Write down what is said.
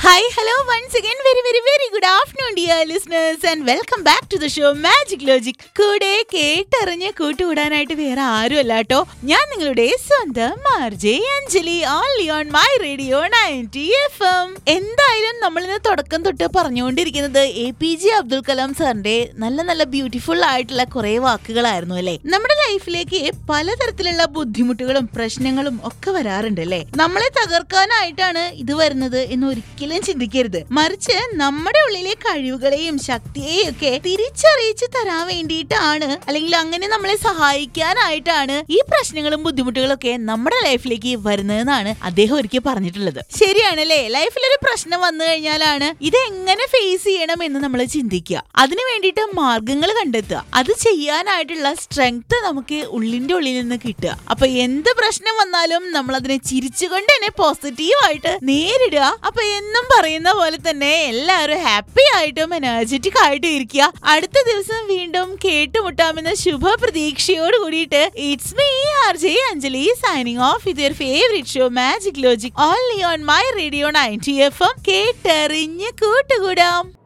Hi, hello, once again, very, very, very good afternoon, dear listeners, and welcome back to the show Magic Logic. കൂടെ കേട്ടറിഞ്ഞ് കൂട്ടുകൂടാനായിട്ട് വേറെ ആരുമല്ല കേട്ടോ ഞാൻ നിങ്ങളുടെ സ്വന്തം RJ Anjali only on my radio ninety F M എന്തായാലും നമ്മൾ ഇന്ന് തുടക്കം തൊട്ട് പറഞ്ഞുകൊണ്ടിരിക്കുന്നത് A P J Abdul Kalam സാറിന്റെ നല്ല നല്ല ബ്യൂട്ടിഫുൾ ആയിട്ടുള്ള കുറെ വാക്കുകളായിരുന്നു അല്ലേ നമ്മുടെ ലൈഫിലേക്ക് പലതരത്തിലുള്ള ബുദ്ധിമുട്ടുകളും പ്രശ്നങ്ങളും ഒക്കെ വരാറുണ്ട് അല്ലേ നമ്മളെ തകർക്കാനായിട്ടാണ് ഇത് വരുന്നത് എന്ന് ഒരിക്കലും ചിന്തിക്കരുത് മറിച്ച് നമ്മുടെ ഉള്ളിലെ കഴിവുകളെയും ശക്തിയെയും ഒക്കെ തിരിച്ചറിയിച്ച് തരാൻ വേണ്ടിയിട്ടാണ് അല്ലെങ്കിൽ അങ്ങനെ നമ്മളെ സഹായിക്കാനായിട്ടാണ് ഈ പ്രശ്നങ്ങളും ബുദ്ധിമുട്ടുകളും ഒക്കെ നമ്മുടെ ലൈഫിലേക്ക് വരുന്നതെന്നാണ് അദ്ദേഹം ഒരിക്കൽ പറഞ്ഞിട്ടുള്ളത് ശരിയാണല്ലേ ലൈഫിൽ ഒരു പ്രശ്നം വന്നു കഴിഞ്ഞാലാണ് ഇത് എങ്ങനെ ഫേസ് ചെയ്യണം എന്ന് നമ്മൾ ചിന്തിക്കുക അതിനു വേണ്ടിയിട്ട് മാർഗങ്ങൾ കണ്ടെത്തുക അത് ചെയ്യാനായിട്ടുള്ള സ്ട്രെങ്ത് നമുക്ക് ഉള്ളിന്റെ ഉള്ളിൽ നിന്ന് കിട്ടുക അപ്പൊ എന്ത് പ്രശ്നം വന്നാലും നമ്മൾ അതിനെ ചിരിച്ചുകൊണ്ട് തന്നെ പോസിറ്റീവ് ആയിട്ട് നേരിടുക അപ്പൊ എന്നും പറയുന്ന പോലെ തന്നെ എല്ലാവരും ഹാപ്പി ആയിട്ടും എനർജറ്റിക് ആയിട്ടും ഇരിക്കുക അടുത്ത ദിവസം വീണ്ടും കേട്ടുമുട്ടാമെന്ന ശുഭ പ്രതീക്ഷയോട് കൂടിയിട്ട് it's me R J Anjali signing off with your favourite show magic logic only on my radio ninety F M കേട്ടറിഞ്ഞ് കൂട്ടുകൂടാം